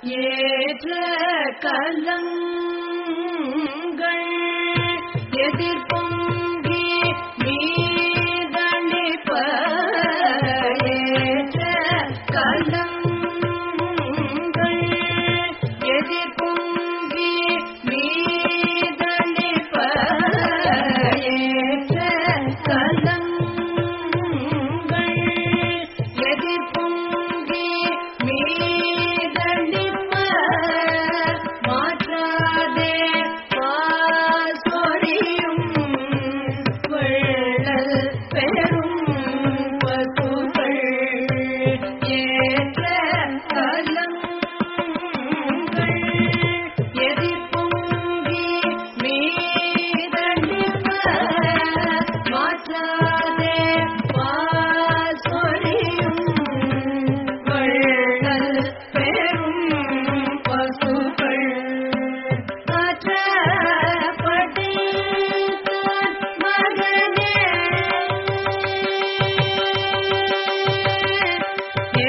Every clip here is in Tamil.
ஏற்ற கலங்கள் எதிர்பொங்கி மீதளிப்ப ஏற்ற கலங்கள் எதிர்பொங்கி மீதளிப்ப ஏற்ற கலங்கள் எதிர்பொங்கி மீதளிப்ப மாற்றாதே பாசொரியும் வெள்ளல் பெரும் பசுகள் ஏற்ற கலங்கள் எதிர்பொங்கி மீதளிப்ப மாற்றாதே பாசொரியும் வள்ளல் பெரும் பசுகள் காற்றப்படித்தான் மகனே ஏ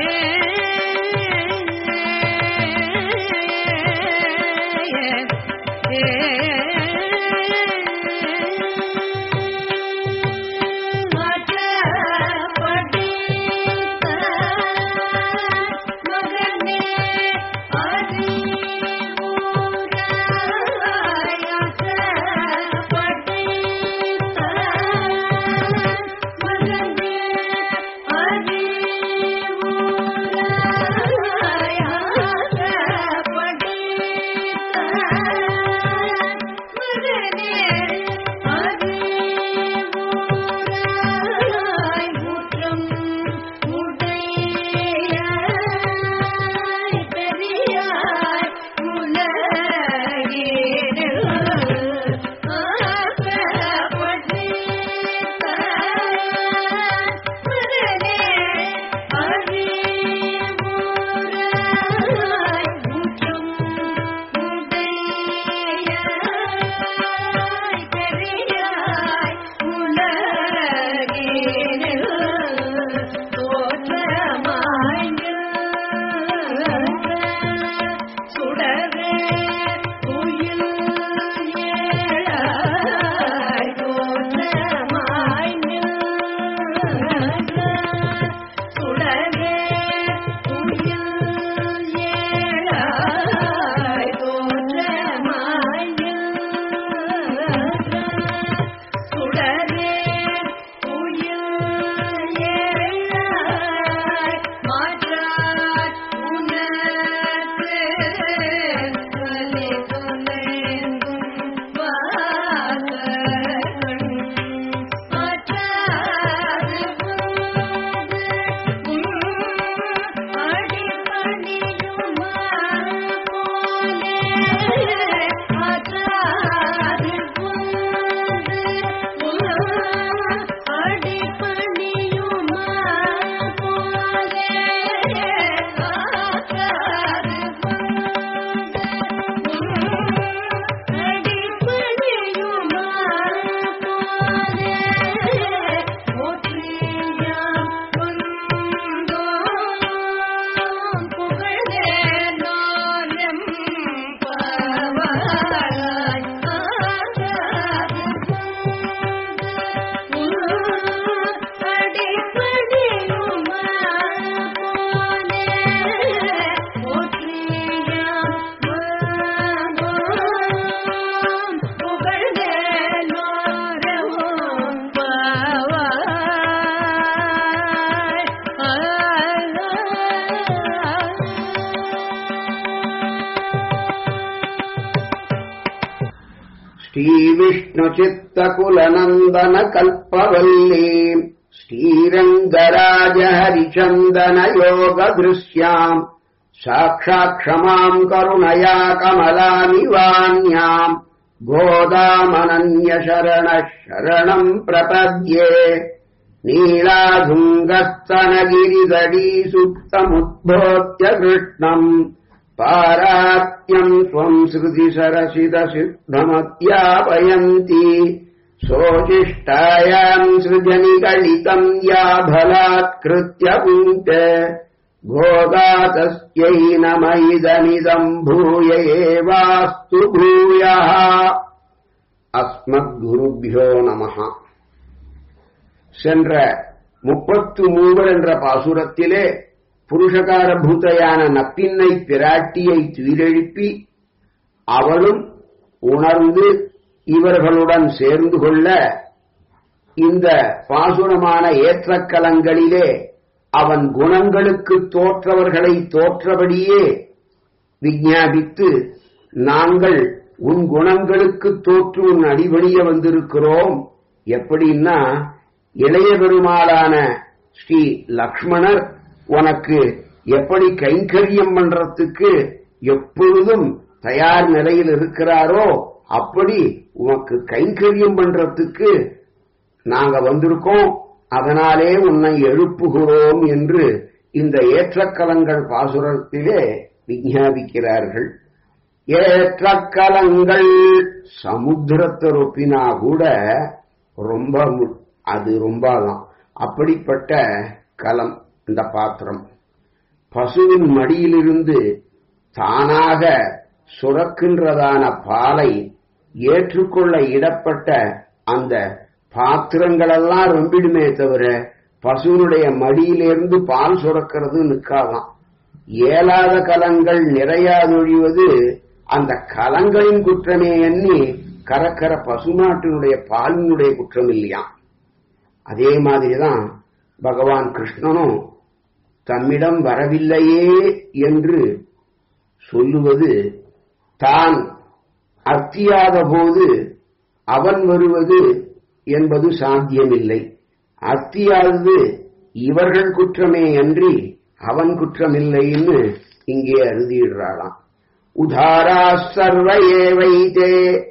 சுடரே உயில் ஏழாய் தோற்றமாய் நின்ற சுடரே உயில் ஏழாய் தோற்றமாய் நின்ற சுடரே உயில் ஏழாய் மாற்றார் உனக்கு வலி துணைந்தும் வாசகன் மாற்றாது போது அடிபணியுமா போலே மாற்றாது போது அடிபணியுமா போலே மாற்றாது அடிபணியுமா போலே போற்றியாம் வந்தோம் புகழேனோரம் பாவாய் அடிப்படியுமா போலே போற்றியாம் வந்தோம் புகழேனோரம் श्रीविष्णुचित्तकुलनन्दनकल्पवल्लीम् श्रीरङ्गराजहरिचन्दनयोगदृश्याम् साक्षाक्षमाम् करुणया कमलामिवान्याम् गोदामनन्यशरणः शरणम् प्रपद्ये नीलाधुङ्गस्तनगिरिदडीसुप्तमुद्भोत्य कृष्णम् पारात्यम् स्वम् श्रुतिसरसितसिद्धमध्यापयन्ति सोचिष्टायाम् सृजनिगलितम् या बलात्कृत्य पुङ्क्ते गोदा तस्यै नम इदमिदम् भूय एवास्तु भूयः அஸ்மத்குருபியோ நமஹ சென்ற முப்பத்து மூவர் என்ற பாசுரத்திலே புருஷகார பூதையான நப்பின்னை பிராட்டியை துயிலெழுப்பி அவளும் உணர்ந்து இவர்களுடன் சேர்ந்து கொள்ள இந்த பாசுரமான ஏற்றக்கலங்களிலே அவன் குணங்களுக்கு தோற்றவர்களை தோற்றபடியே விஞ்ஞாபித்து நாங்கள் உன் குணங்களுக்கு தோற்று உன் அடிபடிய வந்திருக்கிறோம் எப்படின்னா இளைய பெருமாளான ஸ்ரீ லக்ஷ்மணர் உனக்கு எப்படி கைங்கரியம் பண்றதுக்கு எப்பொழுதும் தயார் நிலையில் இருக்கிறாரோ அப்படி உனக்கு கைங்கரியம் பண்றதுக்கு நாங்க வந்திருக்கோம் அதனாலே உன்னை எழுப்புகிறோம் என்று இந்த ஏற்றக்கலங்கள் பாசுரத்திலே விஞ்ஞாபிக்கிறார்கள் ஏற்றக்கலங்கள் சமுத்திரத்தை ரொப்பினா கூட ரொம்ப மு- அது ரொம்பலாம் அப்படிப்பட்ட கலம் இந்த பாத்திரம் பசுவின் மடியிலிருந்து தானாக சுரக்கின்றதான பாலை ஏற்றுக்கொள்ள இடப்பட்ட அந்த பாத்திரங்களெல்லாம் ரொம்பிடுமே தவிர பசுவினுடைய மடியிலிருந்து பால் சுரக்கிறது நிற்காதான் ஏலாத கலங்கள் நிறையாதொழிவது அந்த கலங்களின் குற்றமே எண்ணி கறக்கிற பசுமாட்டினுடைய பாலினுடைய குற்றம் இல்லையாம் அதே மாதிரிதான் பகவான் கிருஷ்ணனும் தம்மிடம் வரவில்லையே என்று சொல்லுவது தான் அத்தியாத போது அவன் வருவது என்பது சாத்தியமில்லை அத்தியாதது இவர்கள் குற்றமே அன்றி அவன் குற்றமில்லைன்னு இங்கே அறுதியிடுறாளாம் உதாரா சர்வ ஏவைதே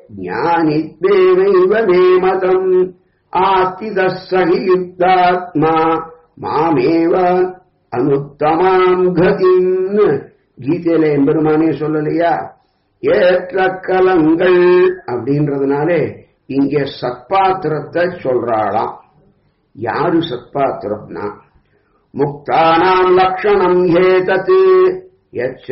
ஞானித்வேவைவ மே மதம் ஆஸ்திதः சகி யுக்தாத்மா மாமேவ அனுத்தமாம் கதின்னு கீதையில எம்பெருமானே சொல்லலையா ஏற்ற கலங்கள் அப்படின்றதுனாலே இங்கே சத்பாத்திரத்தை சொல்றாளாம் யாரு சத்பாத்திரம்னா முக்தானாம் லக்ஷணம் ஏதத் யச்ச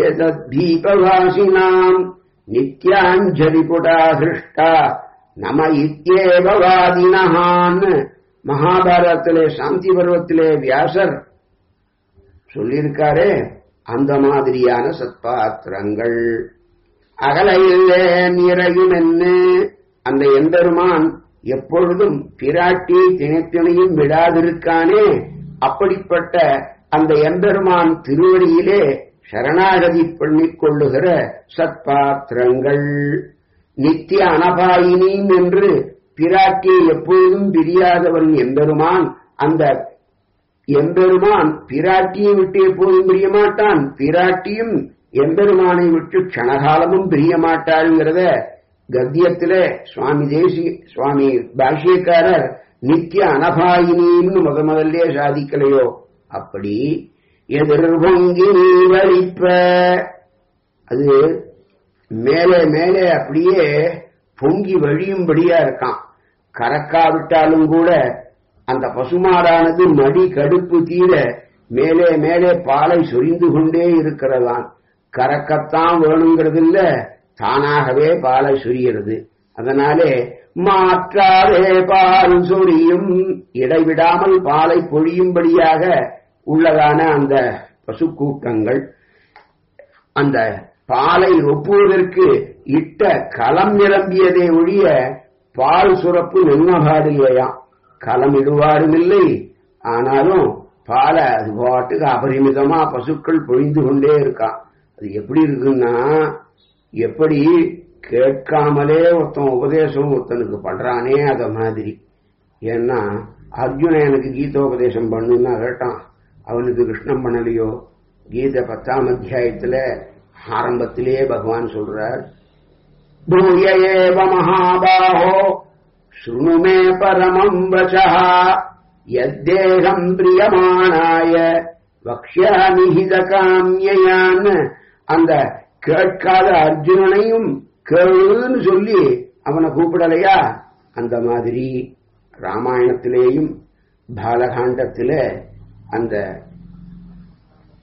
ஸ்வேதீபவாசினாம் நித்யாஞ்சலிபுடா ஹிருஷ்டா நம இத்யேவ வாதினஹான்னு மகாபாரதத்திலே சாந்தி பருவத்திலே வியாசர் சொல்லியிருக்காரே அந்த மாதிரியான சத்பாத்திரங்கள் அகலையிலே நிறையும் என்ன அந்த எம்பெருமான் எப்பொழுதும் பிராட்டி திணைத்திணையும் விடாதிருக்கானே அப்படிப்பட்ட அந்த எம்பெருமான் திருவடியிலே சரணாகதி பண்ணிக் கொள்ளுகிற சத்பாத்திரங்கள் நித்திய அனபாயினீம் என்று பிராட்டியை எப்பொழுதும் பிரியாதவன் எம்பெருமான் அந்த எம்பெருமான் பிராட்டியை விட்டு எப்போதும் பிரிய மாட்டான் பிராட்டியும் எம்பெருமானை விட்டு க்ஷணகாலமும் பிரிய மாட்டாளுங்கிறத கத்தியத்திலே சுவாமி தேசி சுவாமி பாஷ்யக்காரர் நித்திய அனபாயினின்னு முத முதல்லே சாதிக்கலையோ அப்படி எதிர்பொங்கி நீ வலிப்ப அது மேலே மேலே அப்படியே பொங்கி வழியும்படியா இருக்கான் கறக்காவிட்டாலும் கூட அந்த பசுமாடானது மடி கடுப்பு தீர மேலே மேலே பாலை சொரிந்து கொண்டே இருக்கிறதாம் கறக்கத்தான் வேணுங்கிறதில்ல தானாகவே பாலை சொரிகிறது அதனாலே மாற்றாதே பால் சொரியும் இடைவிடாமல் பாலை பொழியும்படியாக உள்ளதான அந்த பசுக்கூட்டங்கள் அந்த பாலை ஒப்புவதற்கு இட்ட களம் நிரம்பியதே ஒழிய பால் சுரப்பு நின்னபாடில்லையாம் களம் இடுவாரும் இல்லை ஆனாலும் பாலை அது பாட்டுக்கு அபரிமிதமா பசுக்கள் பொழிந்து கொண்டே இருக்கான் அது எப்படி இருக்குன்னா எப்படி கேட்காமலே ஒருத்தன் உபதேசம் ஒருத்தனுக்கு பண்றானே அத மாதிரி ஏன்னா அர்ஜுனன் எனக்கு கீதோபதேசம் பண்ணுன்னா கேட்டான் அவனுக்கு கிருஷ்ணன் பண்ணலையோ கீதை பத்தாம் அத்தியாயத்துல ஆரம்பத்திலேயே பகவான் சொல்றார் பூய ஏவ மகாபாஹோ शृणु मे परमम् वचः यद्देहम् பிரியமானாய வக்ஷாமி ஹிதகாமியான்னு அந்த கேட்காத அர்ஜுனனையும் கேளுன்னு சொல்லி அவனை கூப்பிடலையா அந்த மாதிரி ராமாயணத்திலேயும் பாலகாண்டத்திலே அந்த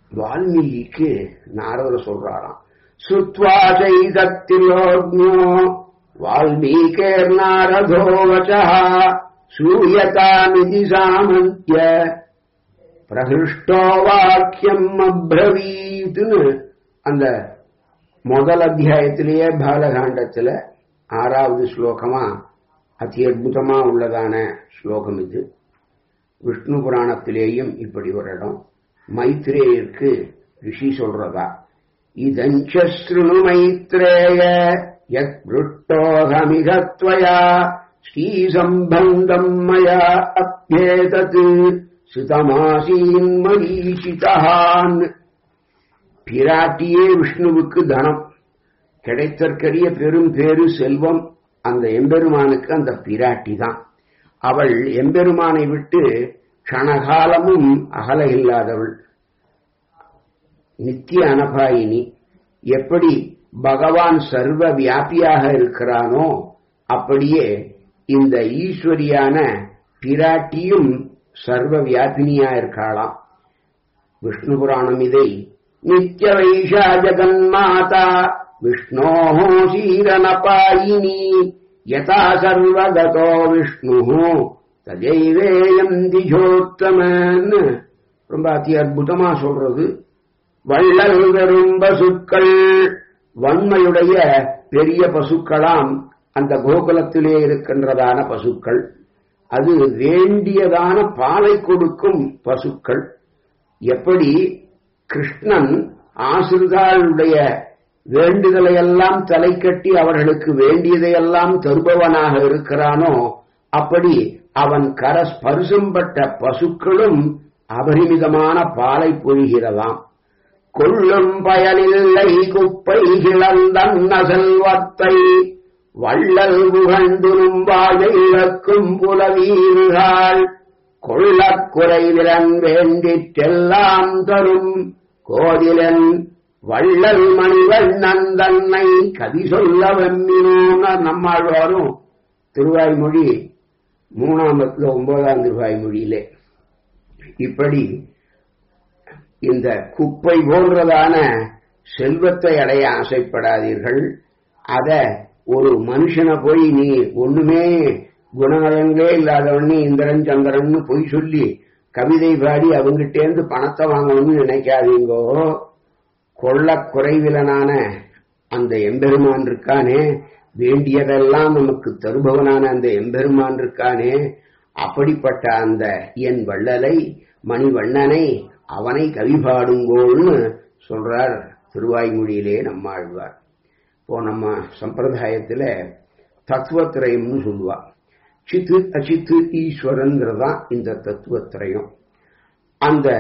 வால்மீகிக்கு நாரதர் சொல்றாராம் சுத்வா சைதத்திலோக்ஞோ வால்மீகேர் நாரதோ வச்சா சூயதாமிதி சாமந்திய பிரகிருஷ்டோ வாக்கியம் அப்ரவீத்னு அந்த முதல் அத்தியாயத்திலேயே பாலகாண்டத்துல ஆறாவது ஸ்லோகமா அதி அற்புதமா உள்ளதான ஸ்லோகம் இது விஷ்ணு புராணத்திலேயும் இப்படி ஒரு இடம் மைத்ரேயருக்கு ரிஷி சொல்றதா இதஞ்சஸ்ருணு மைத்ரேய யத் பிருட்டோகமிகத்வயா ஸ்ரீசம்பந்தம் மயா அப்யேதத் சுதமாசீன் மரீஷிதான் பிராட்டியே விஷ்ணுவுக்கு தனம் கிடைத்தற்கரிய பெரும் பேரு செல்வம் அந்த எம்பெருமானுக்கு அந்த பிராட்டி தான் அவள் எம்பெருமானை விட்டு க்ஷணகாலமும் அகல இல்லாதவள் நித்திய அனபாயினி எப்படி பகவான் சர்வ வியாபியாக இருக்கிறானோ அப்படியே இந்த ஈஸ்வரியான பிராட்டியும் சர்வ வியாபினியா இருக்காளாம் விஷ்ணு புராணம் இதை நித்ய வைஷா ஜகன்மாதா விஷ்ணோ சீரனபாயினி யதா சர்வகதோ விஷ்ணு தஜைவேயம் திஜோத்தமன் ரொம்ப அதி அற்புதமா சொல்றது வள்ளல் வெறும் பசுக்கள் வன்மையுடைய பெரிய பசுக்களாம் அந்த கோகுலத்திலே இருக்கின்றதான பசுக்கள் அது வேண்டியதான பாலை கொடுக்கும் பசுக்கள் எப்படி கிருஷ்ணன் ஆசிரிதாளுடைய வேண்டுதலையெல்லாம் தலை கட்டி அவர்களுக்கு வேண்டியதையெல்லாம் தருபவனாக இருக்கிறானோ அப்படி அவன் கர ஸ்பர்சம்பட்ட பசுக்களும் அபரிமிதமான பாலை பொழிகிறதாம் கொள்ளும் பயனில்லை குப்பை கிளந்தன்ன செல்வத்தை வள்ளல் புகழ்ந்துரும் வாழை இழக்கும் புலவீர்கள் கொள்ளக் குறைவிலன் வேண்டிற்றெல்லாம் தரும் கோதிலன் வள்ளல் மணிவண்ணன் தன்னை கதி சொல்ல வெம்மினோன்னு நம்மாழ்வாரும் திருவாய்மொழி மூணாமத்துல ஒன்பதாம் திருவாய்மொழியிலே இப்படி இந்த குப்பை போன்றதான செல்வத்தை அடைய ஆசைப்படாதீர்கள் அத ஒரு மனுஷனை போய் நீ ஒண்ணுமே குணநலங்களே இல்லாதவன்னு இந்திரன் சந்திரன் பொய் சொல்லி கவிதை பாடி அவங்கிட்டேந்து பணத்தை வாங்கணும்னு நினைக்காதீங்கோ கொள்ள குறைவிலனான அந்த எம்பெருமான் இருக்கானே வேண்டியதெல்லாம் நமக்கு தருபவனான அந்த எம்பெருமான் இருக்கானே அப்படிப்பட்ட அந்த என் வள்ளலை மணிவண்ணனை அவனை கவி பாடுங்கோள்னு சொல்றார் திருவாய்மொழியிலே நம்மாழ்வார் இப்போ நம்ம சம்பிரதாயத்துல தத்துவத்திரயம்னு சொல்லுவா சித்து அச்சித்து ஈஸ்வரன்கிறதான் இந்த தத்துவத்திரயம் அந்த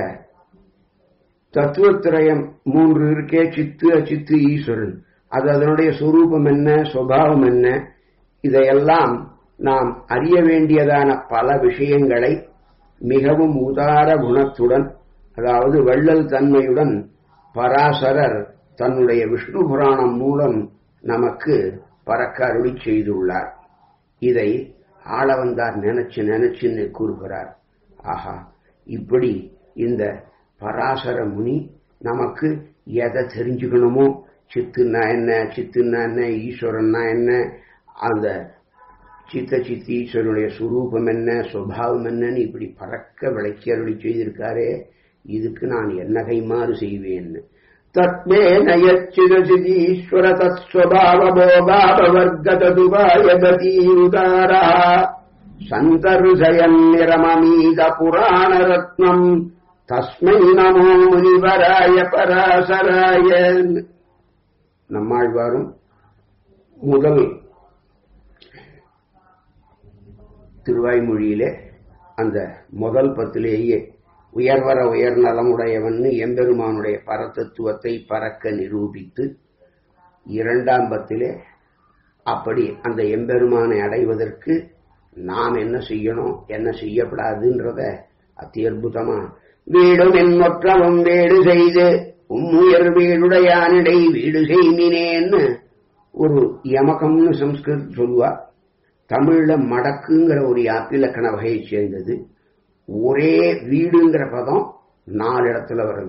தத்துவத்திரயம் மூன்று இருக்கே சித்து அச்சித்து ஈஸ்வரன் அது அதனுடைய சொரூபம் என்ன சுவாவம் என்ன இதையெல்லாம் நாம் அறிய வேண்டியதான பல விஷயங்களை மிகவும் உதார குணத்துடன் அதாவது வள்ளல் தன்மையுடன் பராசரர் தன்னுடைய விஷ்ணு புராணம் மூலம் நமக்கு பறக்க அருளி செய்துள்ளார் இதை ஆளவந்தார் நினைச்சு நினைச்சுன்னு கூறுகிறார் ஆஹா இப்படி இந்த பராசர முனி நமக்கு எதை தெரிஞ்சுக்கணுமோ சித்துன்னா என்ன சித்துன்னா என்ன ஈஸ்வரன்னா என்ன அந்த சித்த சித்தி ஈஸ்வரனுடைய சுரூபம் என்ன சுவாவம் என்னன்னு இப்படி பறக்க விளக்கி அருளி செய்திருக்காரே இதுக்கு நான் என்ன கைமாறு செய்வேன்னு தத்மே நயச்சிதீஸ்வர தத்ஸ்வபாவபோகாபவர்கதுபாயகதீருதாரா சந்தருசயன் நிரமமீத புராண ரத்னம் தஸ்மை நமோ முனிவராய பராசராய நம்மாழ்வாரும் முதல் திருவாய்மொழியிலே அந்த முதல் பத்திலேயே உயர்வர உயர் நலமுடையவன் எம்பெருமானுடைய பரதத்துவத்தை பறக்க நிரூபித்து இரண்டாம் பத்திலே அப்படி அந்த எம்பெருமானை அடைவதற்கு நாம் என்ன செய்யணும் என்ன செய்யப்படாதுன்றத அத்தி அற்புதமா வீடும் என்னொற்றவும் வீடு செய்து உம்முயர் வீடுடையானிடை வீடு செய்மினேன்னு ஒரு யமகம்னு சம்ஸ்கிருத் சொல்லுவா தமிழ்ல மடக்குங்கிற ஒரு யாப்பிலக்கண வகையை சேர்ந்தது ஒரே வீடுங்கிற பதம் நாலு இடத்துல வருது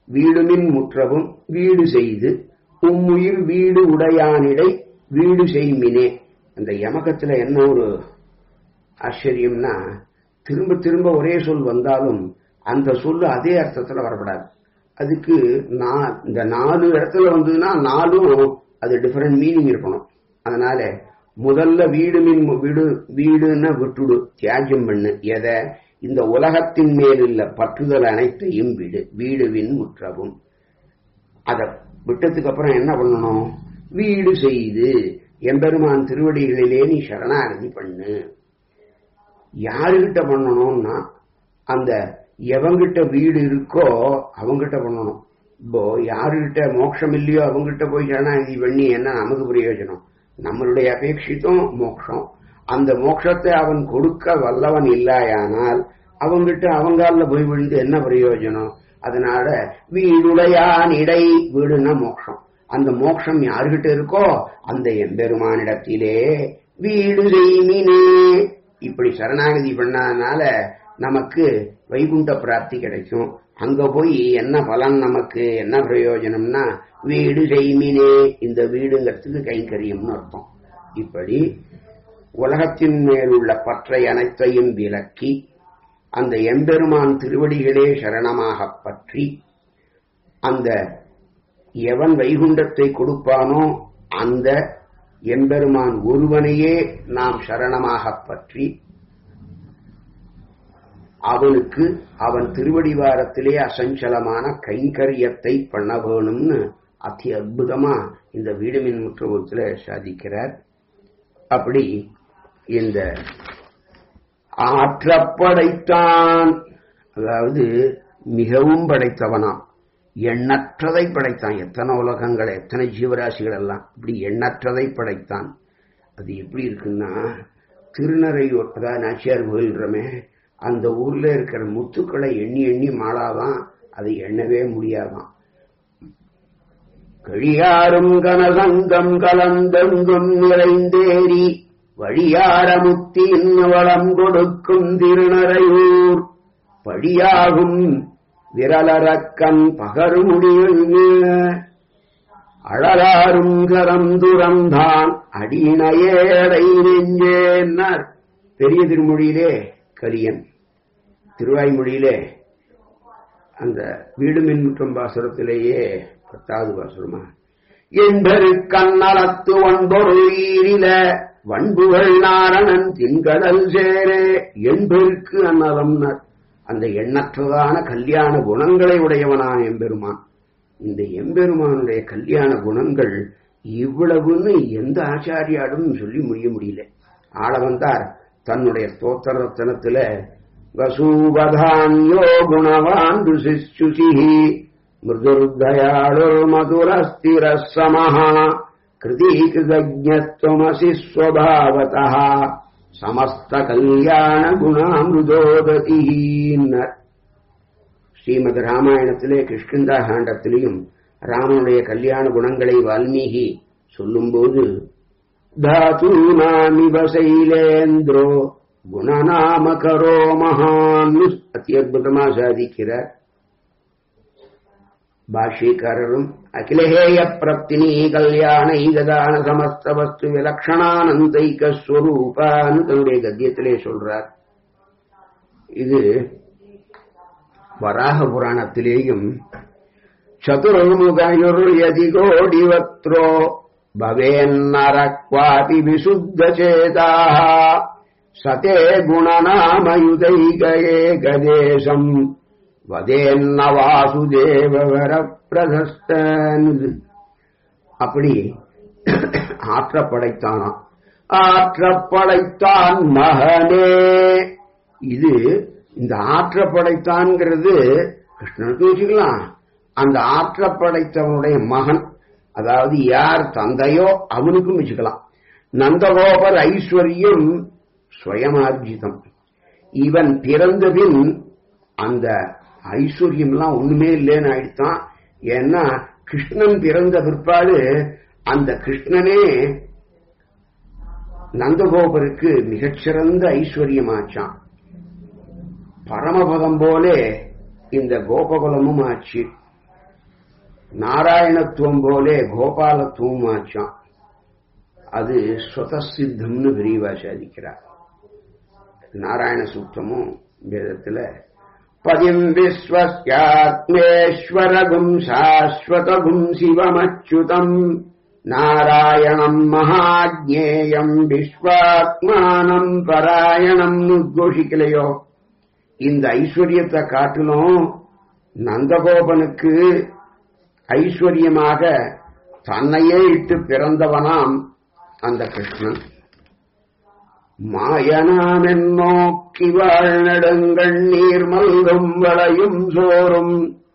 வீடுமின் முற்றவும் வீடு செய்து உம்முயிர் வீடு உடையானிடை வீடு செய்மினே அந்த யமகத்துல என்ன ஒரு ஆச்சரியம்னா திரும்ப திரும்ப ஒரே சொல் வந்தாலும் அந்த சொல்லு அதே அர்த்தத்துல வரப்படாது அதுக்கு நான் இந்த நாலு இடத்துல வந்ததுன்னா நாலும் அது டிஃபரெண்ட் மீனிங் இருக்கணும் அதனால முதல்ல வீடு மின் வீடு வீடுன்னா விட்டுடு தியாஜம் பண்ணு எதை இந்த உலகத்தின் மேலுள்ள பற்றுதல் அனைத்தையும் வீடு வீடுவின் முற்றவும் அதை விட்டதுக்கு அப்புறம் என்ன பண்ணணும் வீடு செய்து எம்பெருமான் திருவடிகளிலே நீ சரணாகதி பண்ணு யாருகிட்ட பண்ணணும்னா அந்த எவங்கிட்ட வீடு இருக்கோ அவங்கிட்ட பண்ணணும் இப்போ யாருகிட்ட மோட்சம் இல்லையோ அவங்கிட்ட போய் சரணாகதி பண்ணி என்ன நமக்கு பிரயோஜனம் நம்மளுடைய அபேட்சித்தம் மோட்சம் அந்த மோட்சத்தை அவன் கொடுக்க வல்லவன் இல்லையானால் அவங்கிட்ட அவங்கால போய் விழுந்து என்ன பிரயோஜனம் அதனால வீடுடையான் இடை வீடுன்னா மோட்சம் அந்த மோட்சம் யாருகிட்ட இருக்கோ அந்த எம்பெருமானிடத்திலே வீடு செய்மினே இப்படி சரணாகதி பண்ணாதனால நமக்கு வைகுண்ட பிராப்தி கிடைக்கும் அங்க போய் என்ன பலன் நமக்கு என்ன பிரயோஜனம்னா வீடு செய்மினே இந்த வீடுங்கிறதுக்கு கைங்கரியம்னு அர்த்தம் இப்படி உலகத்தின் மேலுள்ள பற்றை அனைத்தையும் விலக்கி அந்த எம்பெருமான் திருவடிகளே சரணமாகப் பற்றி அந்த எவன் வைகுண்டத்தை கொடுப்பானோ அந்த எம்பெருமான் ஒருவனையே நாம் சரணமாகப் பற்றி அவனுக்கு அவன் திருவடிவாரத்திலே அசஞ்சலமான கைங்கரியத்தை பண்ண வேணும்னு அதி அற்புதமா இந்த வீடுமின் முற்றுவத்துல சாதிக்கிறார் அப்படி இந்த ஆற்றப்படைத்தான் அதாவது மிகவும் படைத்தவனாம் எண்ணற்றதை படைத்தான் எத்தனை உலகங்கள் எத்தனை ஜீவராசிகள் எல்லாம் இப்படி எண்ணற்றதை படைத்தான் அது எப்படி இருக்குன்னா திருநறையூர் அதாவது நாச்சியார் கோயில்றமே அந்த ஊர்ல இருக்கிற முத்துக்களை எண்ணி எண்ணி மாளாதான் அதை எண்ணவே முடியாதாம் கழியாரும் கனசங்கம் கலந்தெங்கும் நிறைந்தேறி வழியார முத்தின் வளம் கொடுக்கும் திருநறையூர் படியாகும் விரலரக்கன் பகருமுடியுங்க அழலாரும் கரம் துறந்தான் அடியினையேடை நெஞ்சேன்னார் பெரிய திருமொழியிலே கலியன் திருவாய்மொழியிலே அந்த வீடு மின்முற்றம் பாசுரத்திலேயே பத்தாவது பாசுரமா என்பரு கண்ணலத்து ஒன்பொருளீரில வன்புகள் நாரணன் தின்கடல் சேரே என்பருக்கு அன்னலம்னர் அந்த எண்ணற்றதான கல்யாண குணங்களை உடையவனான எம்பெருமான் இந்த எம்பெருமானுடைய கல்யாண குணங்கள் இவ்வளவுன்னு எந்த ஆச்சாரியாடும் சொல்லி முடிய முடியல ஆள வந்தார் தன்னுடைய ஸ்தோத்திர ரத்தனத்துல வசூபதான்யோ குணவான் ருசிச்சுசி மிருதுர்தயாளுர் மதுரஸ்திர சமஹா கிருதீகிருதஜத்வமசி ஸ்வபாவதா சமஸ்த கல்யாண குணாமிருதோதீன்னர் ஸ்ரீமத் ராமாயணத்திலே கிருஷ்ணந்தா காண்டத்திலையும் ராமனுடைய கல்யாண குணங்களை வால்மீகி சொல்லும்போது தாத்தூனாமிவ சைலேந்திரோ குணநாமகரோ மகான் அத்தி அற்புதமா சாதிக்கிறார் பாஷ்யக்காரரும் அகிலஹேய பிரப்தினி கல்யாண ஈகதான சமஸ்த வஸ்து விலக்ஷணானந்தைக ஸ்வரூபான்னு தன்னுடைய கத்தியத்திலே சொல்றார் இது வராக புராணத்திலேயும் சதுர்முகயுர்யதிகோடிவத்ரோ பவேன்னரக்வாபி விசுத்தச்சேதாः சதே குணநாமயுதைகேகதேசம் வதேன்ன வாசுதேவ வரப்பிரதஸ்தன் அப்படி ஆற்றப்படைத்தானாம் ஆற்றப்படைத்தான் மகனே இது இந்த ஆற்றப்படைத்தான்ங்கிறது கிருஷ்ணனுக்கு வச்சுக்கலாம் அந்த ஆற்றப்படைத்தவனுடைய மகன் அதாவது யார் தந்தையோ அவனுக்கும் வச்சுக்கலாம் நந்தகோபர் ஐஸ்வர்யம் ஸ்வயமார்ஜிதம் இவன் பிறந்தபின் அந்த ஐஸ்வர்யம் எல்லாம் ஒண்ணுமே இல்லைன்னு ஆயிடுத்தான் ஏன்னா கிருஷ்ணன் பிறந்த பிற்பாடு அந்த கிருஷ்ணனே நந்தகோபருக்கு மிகச்சிறந்த ஐஸ்வர்யமாச்சான் பரமபதம் போலே இந்த கோபகுலமும் ஆச்சு நாராயணத்துவம் போலே கோபாலத்துவம் ஆச்சான் அது ஸ்வதசித்தம்னு விரிவா சாதிக்கிறார் நாராயண சூக்தமும் வேதத்துல பதிம் விஸ்வஸ்யாத்மேஸ்வரகும் சாஸ்வதகும் சிவமச்சுதம் நாராயணம் மகாஜேயம் விஸ்வாத்மானம் பராயணம் உத்கோஷிக்கலையோ இந்த ஐஸ்வர்யத்தை காட்டிலும் நந்தகோபனுக்கு ஐஸ்வர்யமாக தன்னையே இட்டு பிறந்தவனாம் அந்த கிருஷ்ணன் மாயனாமென் நோக்கி வாழ்நடுங்கள் நீர் மல்கும் வளையும் சோறும்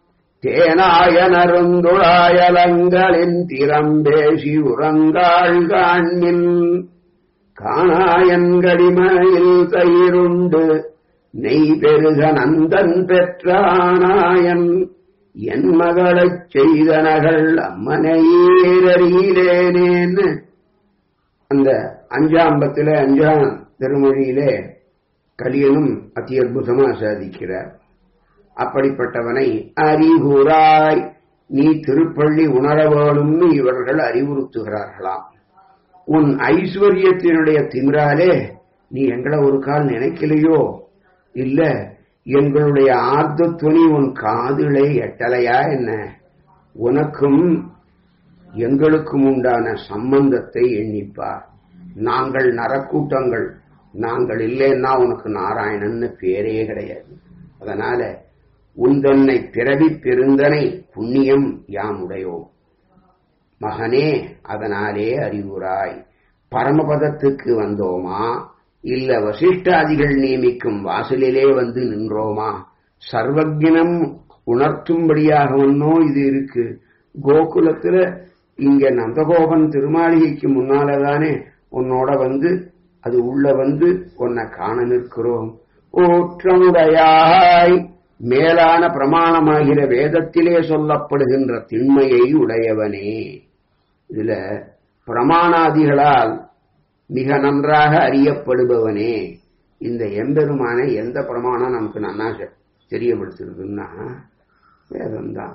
தேனாயனருந்துழாயலங்களின் திறம்பேசி உறங்காள் காண்மின் காணாயன் கடிமையில் தயிருண்டு நெய் பெருக நந்தன் பெற்றானாயன் என் மகளைச் செய்தனகள் அம்மனையேறியிலேனேன்னு அந்த அஞ்சாம்பத்தில அஞ்சாம் திருமொழியிலே கலியனும் அதி அற்புதமா சாதிக்கிறார் அப்படிப்பட்டவனை அறிகுறாய் நீ திருப்பள்ளி உணர வேணும்னு இவர்கள் அறிவுறுத்துகிறார்களாம் உன் ஐஸ்வர்யத்தினுடைய திமிராலே நீ எங்களை ஒரு கால் நினைக்கலையோ இல்ல எங்களுடைய ஆர்த்தத்துவனி உன் காதுளை எட்டலையா என்ன உனக்கும் எங்களுக்கும் உண்டான சம்பந்தத்தை எண்ணிப்பார் நாங்கள் நரக்கூட்டங்கள் நாங்கள் இல்லைன்னா உனக்கு நாராயணன்னு பேரே கிடையாது அதனால உந்தன்னை பிறவி பெருந்தனை புண்ணியம் யாமுடையோம் மகனே அதனாலே அறிவுராய் பரமபதத்துக்கு வந்தோமா இல்ல வசிஷ்டாதிகள் நியமிக்கும் வாசலிலே வந்து நின்றோமா சர்வஜனம் உணர்த்தும்படியாக ஒன்னோ இது இருக்கு கோகுலத்துல இங்க நந்தகோபன் திருமாளிகைக்கு முன்னாலதானே உன்னோட வந்து அது உள்ள வந்து உன்னை காண நிற்கிறோம் ஊற்றமுடையாய் மேலான பிரமாணமாகிற வேதத்திலே சொல்லப்படுகின்ற திண்மையை உடையவனே இதுல பிரமாணாதிகளால் மிக நன்றாக அறியப்படுபவனே இந்த எம்பெருமான எந்த பிரமாணம் நமக்கு நன்னா தெரியப்படுத்திருக்குன்னா வேதம்தான்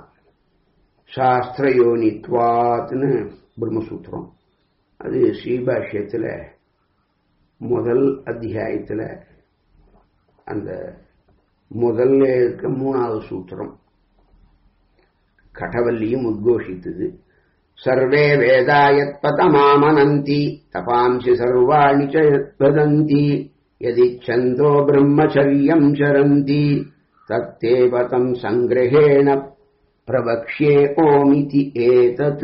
சாஸ்திரயோனித்வாத்னு பிரம்மசூத்திரம் அது ஸ்ரீபாஷ்யத்தில் முதல் அத்தியாயத்தில் அந்த முதல்ல இருக்க மூணாவது சூத்திரம் கடவல்லியும் உத்கோஷித்தது சர்வே வேதாயத் பதமாமனந்தி தபாம்சி சர்வாணி ச வதந்தி யதிச்சந்தோ பிரம்மச்சரியம் சரந்தி தத்தே பதம் சங்கிரகேண பிரபக்ஷே ஓமிதி ஏதத்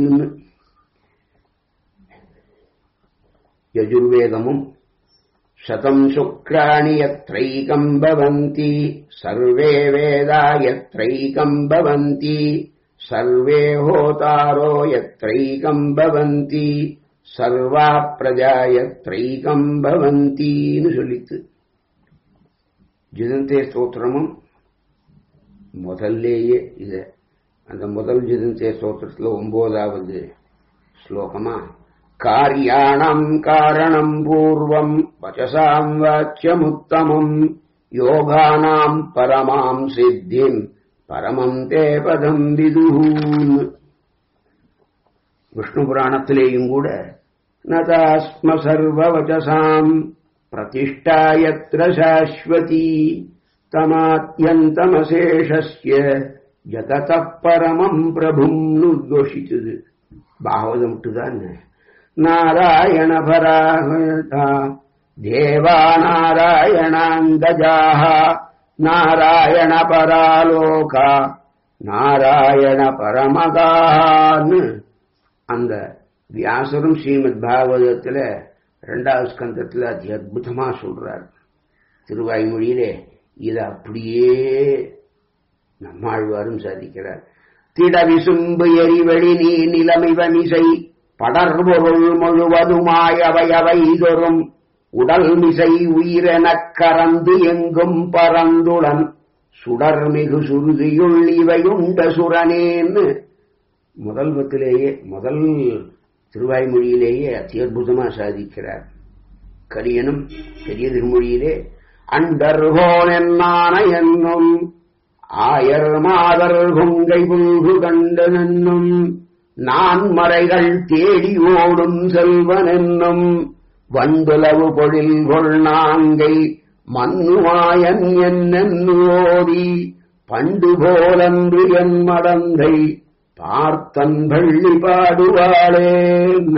யஜுர்வேதமும் शतम् शुक्राणि यत्रैकम् भवन्ति सर्वे वेदा यत्रैकम् भवन्ति सर्वे होतारो यत्रैकम् भवन्ति சர்வா பிரஜா எத்தைகம் பவந்தின்னு சொல்லித்து ஜிதந்தே ஸ்தோத்திரமும் முதல்லேயே இது அந்த முதல் ஜிதந்தே ஸ்தோத்திரத்தில் ஒன்பதாவது ஸ்லோகமா காரியாணம் காரணம் பூர்வம் வச்சசாம் வாச்சியமுத்தமம் யோகானாம் பரமாம் சித்திம் பரமம் தே பதம் விதுஹூன் விஷ்ணு புராணத்திலேயும் கூட நதாஸ்ம சர்வவச்சசாம் பிரதிஷ்டாயத்ர சாஸ்வதி தமாத்யந்தமசேஷஸ்ய ஜகத பரமம் பிரபும்னு உத்கோஷிச்சது பாகவதம் மட்டுதான் நாராயண பராகதா தேவா நாராயணாங்கஜாக நாராயண பராலோகா நாராயண பரமகான்னு அந்த வியாசரும் ஸ்ரீமத் பாகவதத்துல ரெண்டாவது ஸ்கந்தத்துல அதி அற்புதமா சொல்றார் திருவாய்மொழியிலே இதை அப்படியே நம்மாழ்வாரும் சாதிக்கிறார் திட விசும்பு எரிவழி நீ நிலமிவமிசை படர்பொருள் முழுவதுமாய் அவையவை தொறும் உடல் மிசை உயிரெனக் கறந்து எங்கும் பறந்துடன் சுடர்மிகு சுருதியுள் இவையுண்ட சுரனேன்னு முதல் பத்திலேயே முதல் திருவாய்மொழியிலேயே அதி அற்புதமா சாதிக்கிறார் கரியனும் பெரிய திருமொழியிலே அண்டர்கோன் என்னான என்னும் ஆயர் மாதர் கொங்கை புல்கு கண்டு நின்னும் நான் மறைகள் தேடி ஓடும் செல்வன் என்னும் வண்டுலவு பொழில் கொள் நாங்கை மன்னுவாயன் என்னோதி பண்டு போலன்று என் மடந்தை பார்த்தன் பள்ளி பாடுவாளேன்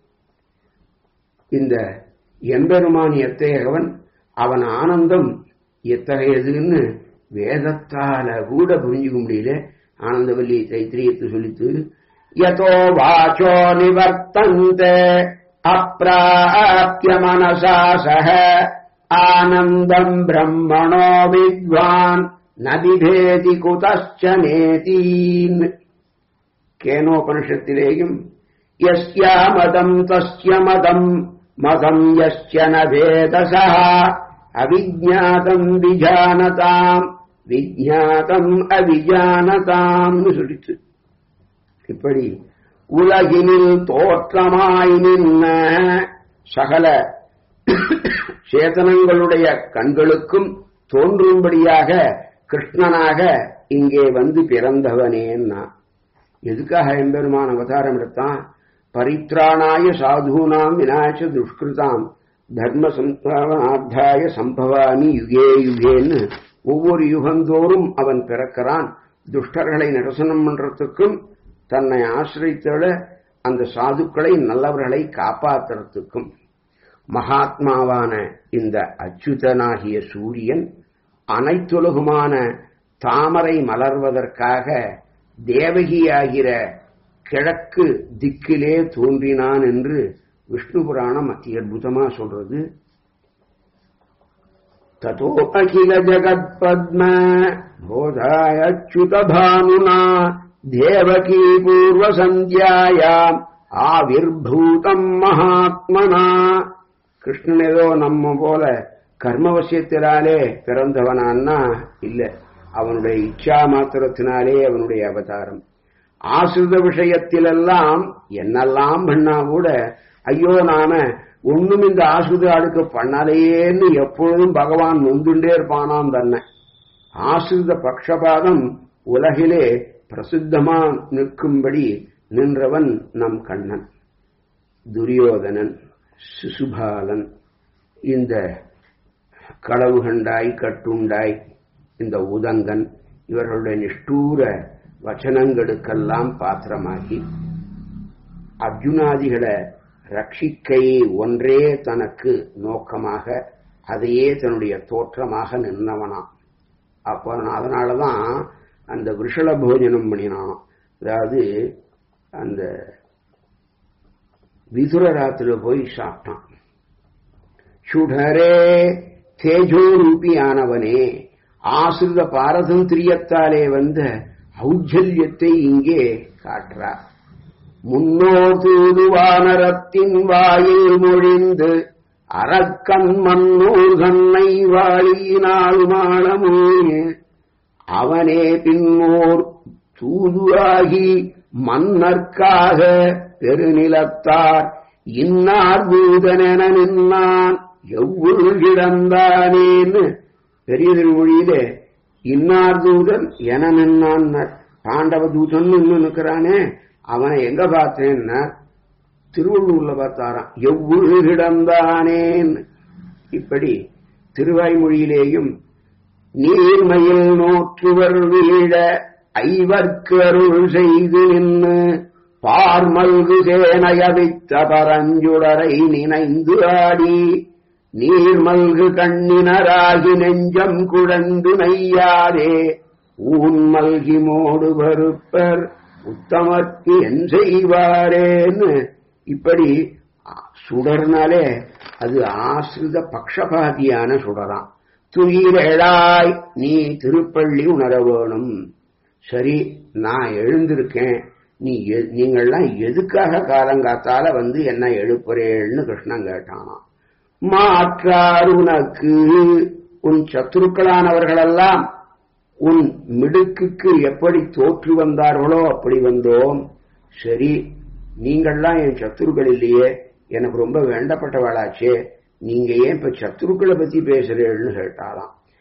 இந்த எம்பெருமான் எத்தகையவன் அவன் ஆனந்தம் எத்தகையதுன்னு வேதத்தால கூட புரிஞ்சுக்க முடியல ஆனந்தவல்லி தைத்திரியத்தை சொல்லித்து யதோ வாச்சோ நிவர்த்தந்த அப்பிராப்ய மனசா சக ஆனந்தம் பிரம்மணோ வித்வான் நபிபேதி குதச்ச நேதீன் கேனோபனிஷத்திலேயும் யஸ்யா மதம் தஸ்ய மதம் மதம் யஸ்ய நபேதசா அவிஜாதம் விஜானதாம் விஜாதம் அவிஜானதாம் சொல்லிச்சு இப்படி உலகினில் தோற்றமாய் நின்ன சகல சேதனங்களுடைய கண்களுக்கும் தோன்றும்படியாக கிருஷ்ணனாக இங்கே வந்து பிறந்தவனேன்னா எதுக்காக எம்பெருமான் அவதாரம் எடுத்தான் பரித்ராணாய சாதுனாம் விநாயக துஷ்கிருதாம் தர்ம சம்பாவனார்த்தாய சம்பவாமி யுகே யுகேன்னு ஒவ்வொரு யுகந்தோறும் அவன் பிறக்கிறான் துஷ்டர்களை நிரசனம் பண்றதுக்கும் தன்னை ஆசிரித்தோட அந்த சாதுக்களை நல்லவர்களை காப்பாத்துறதுக்கும் மகாத்மாவான இந்த அச்சுதனாகிய சூரியன் அனைத்துலகுமான தாமரை மலர்வதற்காக தேவகியாகிற கிழக்கு திக்கிலே தோன்றினான் என்று விஷ்ணு புராணம் அதி அற்புதமா சொல்றது ததோ அகில ஜகத் பத்ம போதாய அச்சுத பானுனா தேவகி பூர்வ சந்தியாயாம் ஆவிர்பூதம் மகாத்மனா கிருஷ்ணன் ஏதோ நம்ம போல கர்மவசியத்தினாலே பிறந்தவனான்னா இல்ல அவனுடைய இச்சா மாத்திரத்தினாலே அவனுடைய அவதாரம் ஆசிரித விஷயத்திலெல்லாம் என்னெல்லாம் பண்ணா கூட ஐயோ நாம ஒண்ணும் இந்த ஆசிரித அடுக்கு பண்ணலையேன்னு எப்பொழுதும் பகவான் நொந்துண்டே இருப்பானாம் தன்னை ஆசிரித பக்ஷபாதம் உலகிலே பிரசித்தமா நிற்கும்படி நின்றவன் நம் கண்ணன் துரியோதனன் சிசுபாலன் இந்த களவு கண்டாய் கட்டுண்டாய் இந்த உதங்கன் இவர்களுடைய நிஷ்டூர வச்சனங்களுக்கெல்லாம் பாத்திரமாகி அர்ஜுனாதிகளை ரட்சிக்கையே ஒன்றே தனக்கு நோக்கமாக அதையே தன்னுடைய தோற்றமாக நின்றவனாம் அப்போ அதனாலதான் அந்த விஷல போஜனம் பண்ணினான் அதாவது அந்த விதுரராத்துல போய் சாப்பிட்டான் சுடரே தேஜோரூபியானவனே ஆசிரித பாரதந்திரியத்தாலே வந்த ஔஜல்யத்தை இங்கே காட்டுறார் முன்னோர் தூதுவானரத்தின் வாயில் மொழிந்து அரக்கன் மன்னோர் கண்ணை வாழியினால் மாளமோ அவனே பின்னோர் தூதுவாகி மன்னர்க்காக பெருநிலத்தார் இன்னார் பூதனென நின்னான் எவ்வளவு கிடந்தானேன்னு பெரிய திருமொழியிலே இன்னார் தூதன் என நின்னான் பாண்டவ தூதன் இன்னும் நிற்கிறானே அவனை எங்க பார்த்தேன்னா திருவள்ளூர்ல பார்த்தாராம் எவ்வளவு கிடந்தானேன்னு இப்படி திருவாய்மொழியிலேயும் நீர்மையில் நோற்றுவர் வீழ ஐவர்க்கு அருள் செய்து நின்று பார்மல்கு சேனையவித்த பரஞ்சுடரை நினைந்து ஆடி நீர்மல்கு கண்ணினராகி நெஞ்சம் குழந்து நெய்யாதே ஊன் மல்கி மோடு பருப்பர் உத்தமர்க்கு என் செய்வாரேன்னு இப்படி சுடர்னாலே அது ஆசிரித பக்ஷபாதியான சுடராம் துயிரெழாய் நீ திருப்பள்ளி உணர வேணும் சரி நான் எழுந்திருக்கேன் நீ நீங்கள்லாம் எதுக்காக காலங்காத்தால வந்து என்ன எழுப்புறேன்னு கிருஷ்ணன் கேட்டானாம் மாற்றார் உனக்கு உன் சத்துருக்களானவர்களெல்லாம் உன் மிடுக்குக்கு எப்படி தோற்று வந்தார்களோ அப்படி வந்தோம் சரி நீங்கள்லாம் என் சத்துருக்கள் இல்லையே எனக்கு ரொம்ப வேண்டப்பட்டவளாச்சே நீங்க ஏன் இப்ப சத்துருக்களை பத்தி பேசுறேன்னு கேட்டாலாம்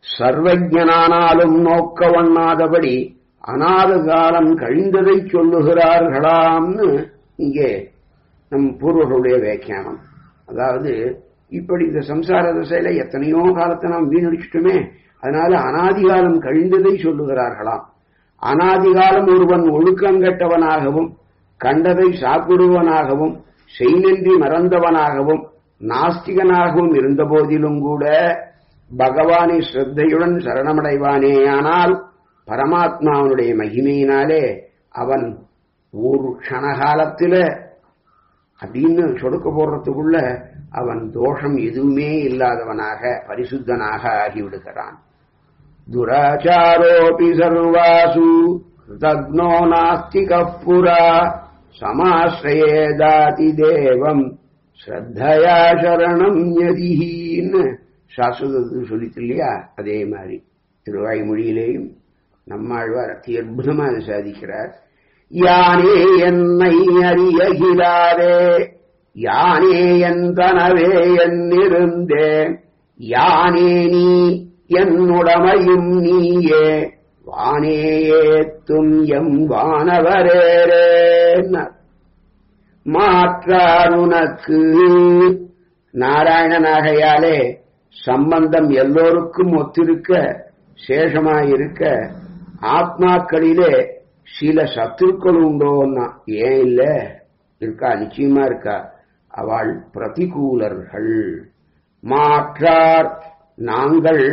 சர்வஜனானாலும் நோக்க வண்ணாதபடி அநாத காலம் கழிந்ததை சொல்லுகிறார்களாம்னு இங்கே நம் பூர்வர்களுடைய வியாக்கியானம் அதாவது இப்படி இந்த சம்சார திசையில எத்தனையோ காலத்தை நாம் வீணடிச்சிட்டுமே அதனால அனாதிகாலம் கழிந்ததை சொல்லுகிறார்களாம் அனாதிகாலம் ஒருவன் ஒழுக்கங்கெட்டவனாகவும் கண்டதை சாப்பிடுவனாகவும் செய்நன்றி மறந்தவனாகவும் நாஸ்திகனாகவும் இருந்த போதிலும் கூட பகவானை ஸ்ரத்தையுடன் சரணமடைவானேயானால் பரமாத்மாவனுடைய மகிமையினாலே அவன் ஒரு க்ஷணகாலத்தில அப்படின்னு சொடுக்க போடுறதுக்குள்ள அவன் தோஷம் எதுவுமே இல்லாதவனாக பரிசுத்தனாக ஆகிவிடுகிறான் துராச்சாரோபி சர்வாசு தக்னோ நாஸ்திக புரா சமாசிரயேதாதி தேவம் ஸ்ரத்தையா சரணம் யதின்னு சாஸ்வதத்து சொல்லித்து இல்லையா அதே மாதிரி திருவாய்மொழியிலேயும் நம்மாழ்வார் அத்தி அற்புதமாக அதை சாதிக்கிறார் யானே என்னை அறியகிலாதே யானே என் தனவே என்னிருந்தேன் யானே நீ என்னுடமையும் நீயே வானே ஏத்தும் எம் வானவரேரேன்னார் மாற்றார் உனக்கு நாராயணனாகையாலே சம்பந்தம் எல்லோருக்கும் ஒத்திருக்க சேஷமாயிருக்க ஆத்மாக்களிலே சில சத்துருக்கள் உண்டோன்னா ஏன் இல்ல இருக்கா நிச்சயமா இருக்கா அவள் பிரதிகூலர்கள் மாற்றார் நாங்கள்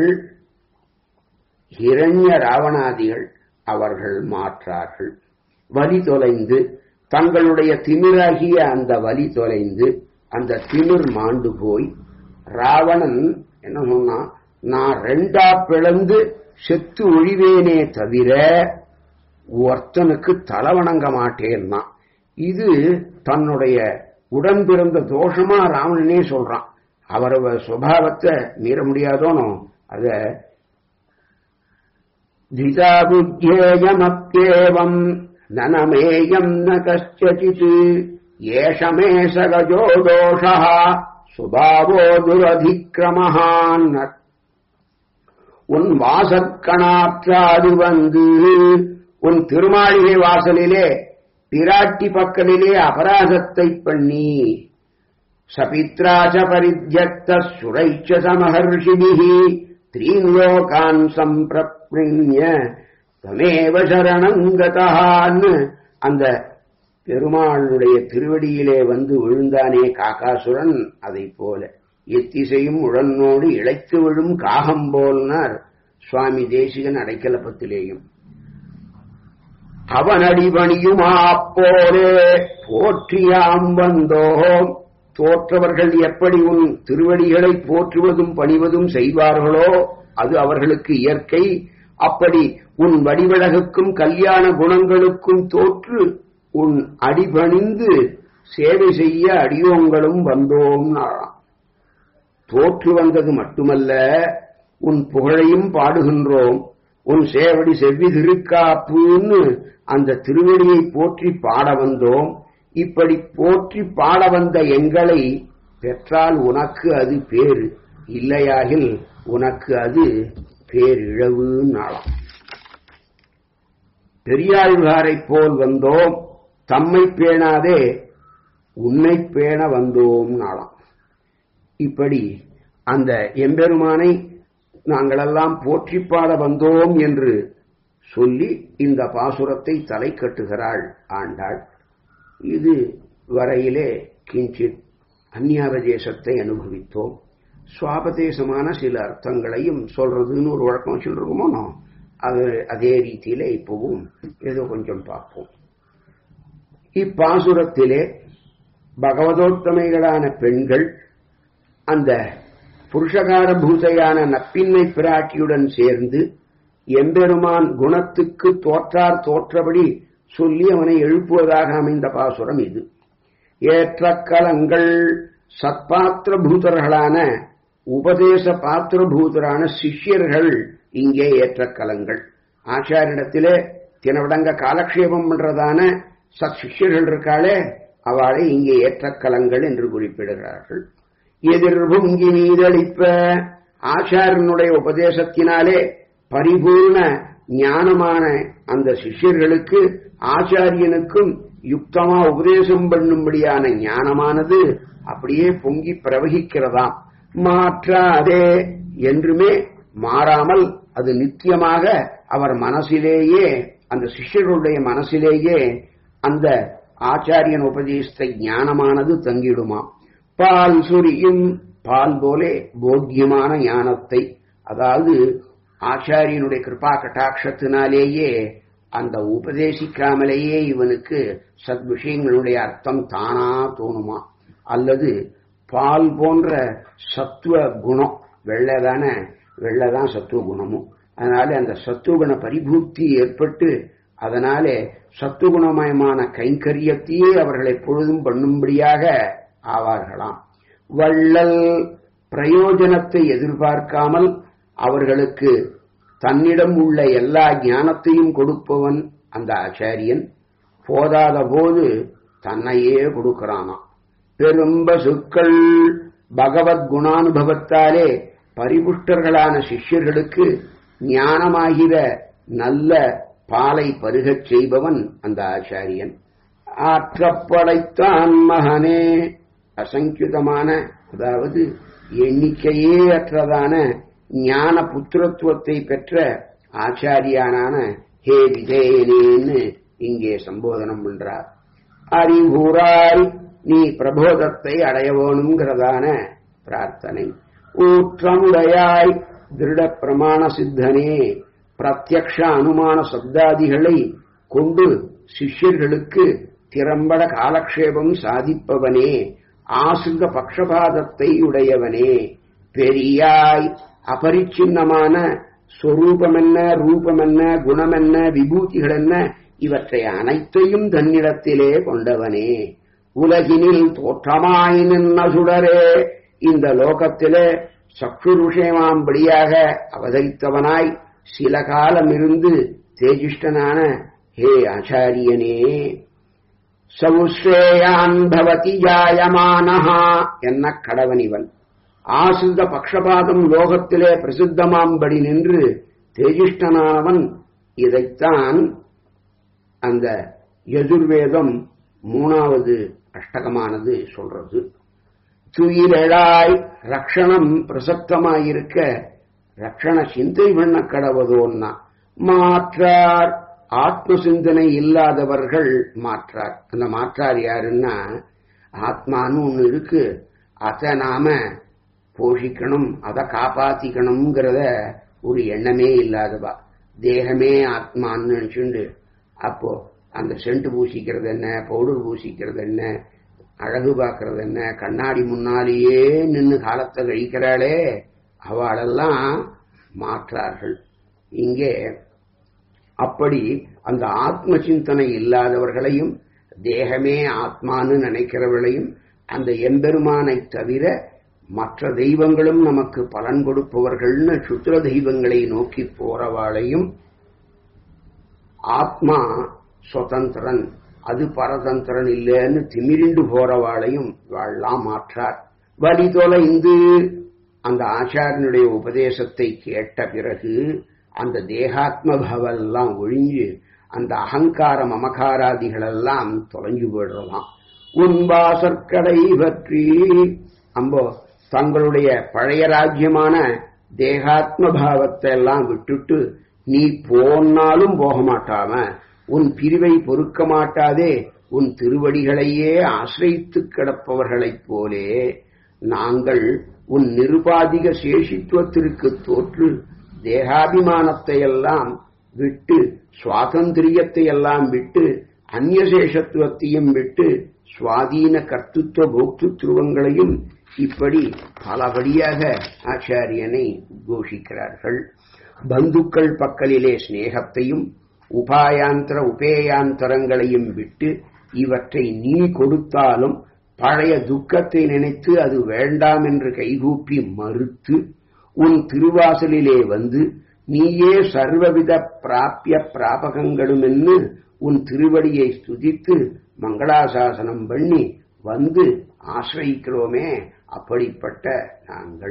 ஹிரண்ய ராவணாதிகள் அவர்கள் மாற்றார்கள் வலி தொலைந்து தங்களுடைய திமிராகிய அந்த வலி தொலைந்து அந்த திமிர் மாண்டு போய் ராவணன் என்ன சொன்னா நான் ரெண்டா பிளந்து செத்து ஒழிவேனே தவிர ஒருத்தனுக்கு தலை வணங்க மாட்டேன்னா இது தன்னுடைய உடன் பிறந்த தோஷமா ராவணனே சொல்றான் அவரவ சுவாவத்தை மீற முடியாதோனோ அத திதா புத்தியேயமப்யேவம் நனமேயம் ந கஷ்டித் ஏஷமே சகஜோ தோஷா சுபாவோ துரதிக்கிரமஹான் உன் வாசற்கணாற்றாது வந்து உன் திருமாளிகை வாசலிலே பிராட்டி பக்கலிலே அபராதத்தை பண்ணி சபித்ராச்ச பரித்யக்த சுரைச்ச சமஹர்ஷிபிஹி த்ரீன் லோகான் சம்பிரப்ணிய தமேவ சரணங்கதான்னு அந்த பெருமாளுடைய திருவடியிலே வந்து விழுந்தானே காகாசுரன் அதை போல எத்திசையும் உழன்னோடு இழைத்து விழும் காகம் போல்னார் சுவாமி தேசிகன் அடைக்கலப்பத்திலேயும் அவனடிபணியும் அப்போரே போற்றியாம் வந்தோம் தோற்றவர்கள் எப்படி உன் திருவடிகளை போற்றுவதும் பணிவதும் செய்வார்களோ அது அவர்களுக்கு இயற்கை அப்படி உன் வடிவழகுக்கும் கல்யாண குணங்களுக்கும் தோற்று உன் அடிபணிந்து சேவை செய்ய அடியோங்களும் வந்தோம் தோற்று வந்தது மட்டுமல்ல உன் புகழையும் பாடுகின்றோம் உன் சேவடி செவ்வி திருக்காப்புன்னு அந்த திருவடியை போற்றி பாட வந்தோம் இப்படி போற்றி பாட வந்த எங்களை பெற்றால் உனக்கு அது பேரு இல்லையாகில் உனக்கு அது பேரிழவு நாளாம் பெரியாழ்வாரைப் போல் வந்தோம் தம்மை பேணாதே உன்னை பேண வந்தோம் நாளாம் இப்படி அந்த எம்பெருமானை நாங்களெல்லாம் போற்றி பாட வந்தோம் என்று சொல்லி இந்த பாசுரத்தை தலை கட்டுகிறாள் ஆண்டாள் இது வரையிலே கிஞ்சித் அந்நியாபதேசத்தை அனுபவித்தோம் சுவாபதேசமான சில அர்த்தங்களையும் சொல்றதுன்னு ஒரு வழக்கம் சொல்றோமோ அது அதே ரீதியில இப்பவும் ஏதோ கொஞ்சம் பார்ப்போம் இப்பாசுரத்திலே பகவதோத்தமைகளான பெண்கள் அந்த புருஷகார பூதையான நப்பின்மை பிராட்டியுடன் சேர்ந்து எம்பெருமான் குணத்துக்கு தோற்றார் தோற்றபடி சொல்லி அவனை எழுப்புவதாக அமைந்த பாசுரம் இது ஏற்ற கலங்கள் சத்பாத்திர பூதர்களான உபதேச பாத்திரபூதரான சிஷ்யர்கள் இங்கே ஏற்ற கலங்கள் ஆச்சாரிடத்திலே தினவிடங்க காலக்ஷேபம் பண்றதான சத் சிஷ்யர்கள் இருக்காளே அவளை இங்கே ஏற்ற கலங்கள் என்று குறிப்பிடுகிறார்கள் எதிர்பொங்கி மீதளிப்ப ஆச்சாரியனுடைய உபதேசத்தினாலே பரிபூர்ண ஞானமான அந்த சிஷ்யர்களுக்கு ஆச்சாரியனுக்கும் யுக்தமா உபதேசம் பண்ணும்படியான ஞானமானது அப்படியே பொங்கி பிரவகிக்கிறதாம் மாற்றாதே என்றுமே மாறாமல் அது நித்தியமாக அவர் மனசிலேயே அந்த சிஷ்யர்களுடைய மனசிலேயே அந்த ஆச்சாரியன் உபதேசித்த ஞானமானது தங்கிடுமாம் பால் சுரியும் பால் போலே போக்கியமான ஞானத்தை அதாவது ஆச்சாரியனுடைய கிருபா கட்டாட்சத்தினாலேயே அந்த உபதேசிக்காமலேயே இவனுக்கு சத் விஷயங்களுடைய அர்த்தம் தானா தோணுமா அல்லது பால் போன்ற சத்துவ குணம் வெள்ளைதான வெள்ளைதான் சத்துவ குணமும் அதனால அந்த சத்துவகுண பரிபூர்த்தி ஏற்பட்டு அதனாலே சத்துவகுணமயமான கைங்கரியத்தையே அவர்கள் எப்பொழுதும் பண்ணும்படியாக ஆவார்களாம் வள்ளல் பிரயோஜனத்தை எதிர்பார்க்காமல் அவர்களுக்கு தன்னிடம் உள்ள எல்லா ஞானத்தையும் கொடுப்பவன் அந்த ஆச்சாரியன் போதாத போது தன்னையே கொடுக்கிறானாம் பெரும்பசுக்கள் பகவத் குணானுபவத்தாலே பரிபுஷ்டர்களான சிஷ்யர்களுக்கு ஞானமாகிற நல்ல பாலை பருகச் செய்பவன் அந்த ஆச்சாரியன் ஆற்றப்படைத்தான் மகனே அசங்கியுதமான அதாவது எண்ணிக்கையே அற்றதான ஞான புத்திரத்துவத்தை பெற்ற ஆச்சாரியானான ஹே விஜயனேன்னு இங்கே சம்போதனம் பண்றார் அறிவுராய் நீ பிரபோதத்தை அடைய வேணுங்கிறதான பிரார்த்தனை ஊற்றமுடையாய் திருட பிரமாண சித்தனே பிரத்யக்ஷ அனுமான சப்தாதிகளை கொண்டு சிஷ்யர்களுக்கு திறம்பட காலக்ஷேபம் சாதிப்பவனே ஆசுக பக்ஷபாதத்தை உடையவனே பெரியாய் அபரிச்சின்னமான சொரூபம் என்ன ரூபம் என்ன குணம் என்ன விபூதிகள் என்ன இவற்றை அனைத்தையும் தன்னிடத்திலே கொண்டவனே உலகினில் தோற்றமாய் நின்ன சுடரே இந்த லோகத்திலே சக்ஷுருஷயமாம்படியாக அவதரித்தவனாய் சில காலம் இருந்து தேஜிஷ்டனான ஹே ஆச்சாரியனே சவுஸ்ரேயான் பவதி ஜாயமானஹா என்ன கடவனிவன் ஆசிரித பக்ஷபாதம் லோகத்திலே பிரசித்தமாம்படி நின்று தேஜிஷ்டனானவன் இதைத்தான் அந்த எதிர்வேதம் மூணாவது அஷ்டகமானது சொல்றது துயிலெழாய் ரக்ஷணம் பிரசக்தமாயிருக்க ரக்ஷண சிந்தை பண்ண கடவதோன்னா மாற்றார் ஆத்ம சிந்தனை இல்லாதவர்கள் மாற்றார் அந்த மாற்றார் யாருன்னா ஆத்மான்னு ஒண்ணு இருக்கு அதை நாம போஷிக்கணும் அதை காப்பாத்திக்கணுங்கிறத ஒரு எண்ணமே இல்லாதவா தேகமே ஆத்மான்னு நினைச்சுண்டு அப்போ அந்த சென்ட் பூசிக்கிறது என்ன பவுடர் பூசிக்கிறது என்ன அழகு பார்க்கறது என்ன கண்ணாடி முன்னாலேயே நின்று காலத்தை கழிக்கிறாளே அவளெல்லாம் மாற்றார்கள் இங்கே அப்படி அந்த ஆத்ம சிந்தனை இல்லாதவர்களையும் தேகமே ஆத்மான்னு நினைக்கிறவர்களையும் அந்த எம்பெருமானை தவிர மற்ற தெய்வங்களும் நமக்கு பலன் கொடுப்பவர்கள்னு சுத்திர தெய்வங்களை நோக்கி போறவாளையும் ஆத்மா சுதந்திரன் அது பரதந்திரன் இல்லைன்னு திமிரிண்டு போறவாளையும் வாழலாம் மாற்றார் வழி தொலைந்து அந்த ஆச்சாரியனுடைய உபதேசத்தை கேட்ட பிறகு அந்த தேகாத்ம பவெல்லாம் ஒழிஞ்சு அந்த அகங்கார மமகாராதிகள் எல்லாம் தொலைஞ்சு போயிடலாம் உன் வாசற்கடை பற்றி அம்போ தங்களுடைய பழைய ராஜ்யமான தேகாத்ம பாவத்தை எல்லாம் விட்டுட்டு நீ போனாலும் போக மாட்டாம உன் பிரிவை பொறுக்க மாட்டாதே உன் திருவடிகளையே ஆசிரித்து கிடப்பவர்களைப் போலே நாங்கள் உன் நிருபாதிக சேஷித்துவத்திற்கு தோற்று தேகாபிமானத்தை எல்லாம் விட்டு சுவாதந்திரியத்தை எல்லாம் விட்டு அந்நியசேஷத்துவத்தையும் விட்டு சுவாதீன கர்த்துவ போக்துருவங்களையும் இப்படி பலபடியாக ஆச்சாரியனை கோஷிக்கிறார்கள் பந்துக்கள் பக்கலிலே சிநேகத்தையும் உபாயாந்திர உபேயாந்தரங்களையும் விட்டு இவற்றை நீ கொடுத்தாலும் பழைய துக்கத்தை நினைத்து அது வேண்டாம் என்று கைகூப்பி மறுத்து உன் திருவாசலிலே வந்து நீயே சர்வவித பிராபிய பிராபகங்களுமென்னு உன் திருவடியை ஸ்துதித்து மங்களாசாசனம் பண்ணி வந்து ஆசிரயிக்கிறோமே அப்படிப்பட்ட நாங்கள்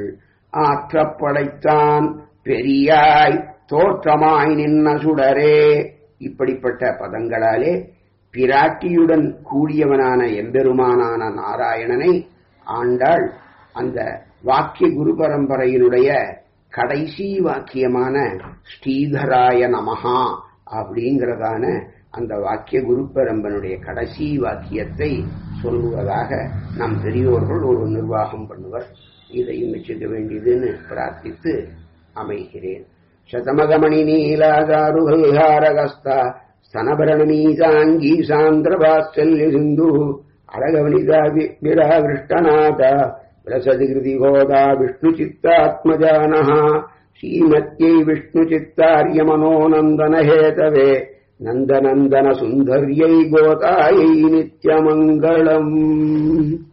ஆற்றப் படைத்தான் பெரியாய் தோற்றமாய் நின்ன சுடரே இப்படிப்பட்ட பதங்களாலே பிராட்டியுடன் கூடியவனான எம்பெருமானான நாராயணனை ஆண்டாள் அந்த வாக்கிய குரு பரம்பரையினுடைய கடைசி வாக்கியமான ஸ்ரீதராய நமஹா அப்படிங்கிறதான அந்த வாக்கிய குரு பரம்பனுடைய கடைசி வாக்கியத்தை சொல்லுவதாக நம் பெரியோர்கள் ஒரு நிர்வாகம் பண்ணுவர் இதையும் வச்சுக்க வேண்டியதுன்னு பிரார்த்தித்து அமைகிறேன் சதமகமணி நீலாதாருகல்ஹாரகஸ்தா स्तनभरणनीसाङ्गी सान्द्रवात्सल्य सिन्धुः अरगवनिता विरावृष्टनाथ विलसति कृतिगोदा विष्णुचित्तात्मजानः श्रीमत्यै विष्णुचित्तार्यमनोनन्दनहेतवे नन्दनन्दन सुन्दर्यै गोतायै नित्यमङ्गलम्